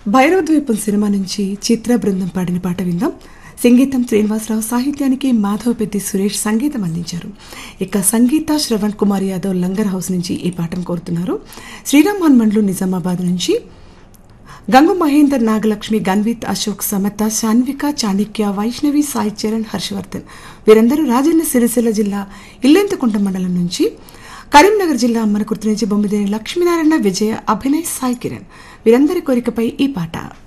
భైరవ ద్వీపం సినిమా నుంచి చిత్ర బృందం పాడిన పాట విందాం సంగీతం శ్రీనివాసరావు సాహిత్యానికి మాధవ పెద్ది సురేష్ సంగీతం అందించారు ఇక సంగీత శ్రవణ్ కుమార్ యాదవ్ లంగర్ హౌస్ నుంచి ఈ పాటను కోరుతున్నారు శ్రీరామ్ హనుమండ్లు నిజామాబాద్ నుంచి గంగు మహేందర్ నాగలక్ష్మి గన్విత్ అశోక్ సమత శాన్విక చాణిక్య వైష్ణవి సాయి చరణ్ హర్షవర్ధన్ వీరందరూ రాజన్న సిరిసిల్ల జిల్లా ఇల్లెంతకుంట మండలం నుంచి కరీంనగర్ జిల్లా అమ్మనకుర్తి నుంచి బొమ్మిదేని లక్ష్మీనారాయణ విజయ అభినయ్ సాయి కిరణ్ వీరందరి కోరికపై ఈ పాట